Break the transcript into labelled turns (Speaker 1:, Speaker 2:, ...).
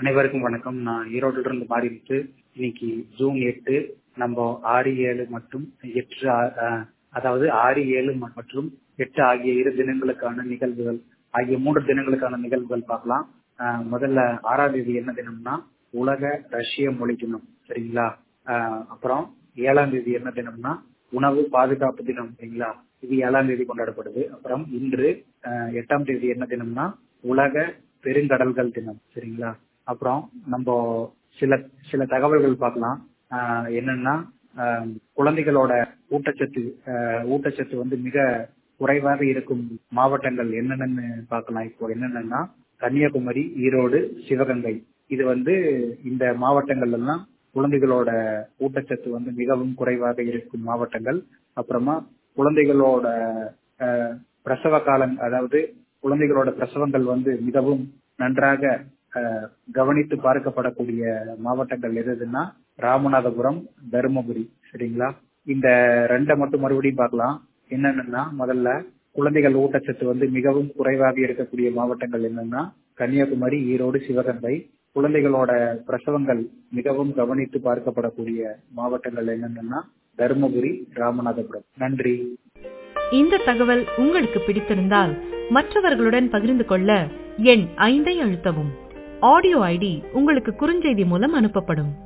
Speaker 1: அனைவருக்கும் வணக்கம் நான் ஈரோட்டில இருந்து மாறிட்டு இன்னைக்கு ஜூன் எட்டு நம்ம ஆறு ஏழு மற்றும் எட்டு ஆ- ஆஹ் அதாவது ஆறு ஏழு மற்றும் எட்டு ஆகிய இரு தினங்களுக்கான நிகழ்வுகள் ஆகிய மூன்று தினங்களுக்கான நிகழ்வுகள் பார்க்கலாம் ஆஹ் முதல்ல ஆறாம் தேதி என்ன தினம்னா உலக ரஷ்ய மொழி தினம் சரிங்களா ஆஹ் அப்புறம் ஏழாம் தேதி என்ன தினம்னா உணவு பாதுகாப்பு தினம் சரிங்களா இது ஏழாம் தேதி கொண்டாடப்படுது அப்புறம் இன்று ஆஹ் எட்டாம் தேதி என்ன தினம்னா உலக பெருங்கடல்கள் தினம் சரிங்களா அப்புறம் நம்ம சில சில தகவல்கள் பார்க்கலாம் ஆஹ் என்னன்னா ஆஹ் குழந்தைகளோட ஊட்டச்சத்து ஆஹ் ஊட்டச்சத்து வந்து மிக குறைவாக இருக்கும் மாவட்டங்கள் என்னென்னு பார்க்கலாம் இப்போ என்னென்னா கன்னியாகுமரி ஈரோடு சிவகங்கை இது வந்து இந்த மாவட்டங்கள் எல்லாம் குழந்தைகளோட ஊட்டச்சத்து வந்து மிகவும் குறைவாக இருக்கும் மாவட்டங்கள் அப்புறமா குழந்தைகளோட ஆஹ், பிரசவ காலம் அதாவது குழந்தைகளோட பிரசவங்கள் வந்து மிகவும் நன்றாக ஆஹ், கவனித்து பார்க்கப்படக்கூடிய மாவட்டங்கள் எதுன்னா ராமநாதபுரம் தருமபுரி சரிங்களா இந்த ரெண்டை மட்டும் மறுபடியும் பார்க்கலாம் என்னென்னா முதல்ல குழந்தைகள் ஊட்டச்சத்து வந்து மிகவும் குறைவாக இருக்கக்கூடிய மாவட்டங்கள் என்னன்னா கன்னியாகுமரி ஈரோடு சிவகங்கை குழந்தைகளோட பிரசவங்கள் மிகவும் கவனித்து பார்க்கப்படக்கூடிய மாவட்டங்கள் என்னென்னா தருமபுரி ராமநாதபுரம் நன்றி
Speaker 2: இந்த தகவல் உங்களுக்கு பிடித்திருந்தால் மற்றவர்களுடன் பகிர்ந்து கொள்ள எண் ஐந்தை அழுத்தவும் ஆடியோ ஐடி உங்களுக்கு குறுஞ்செய்தி மூலம் அனுப்பப்படும்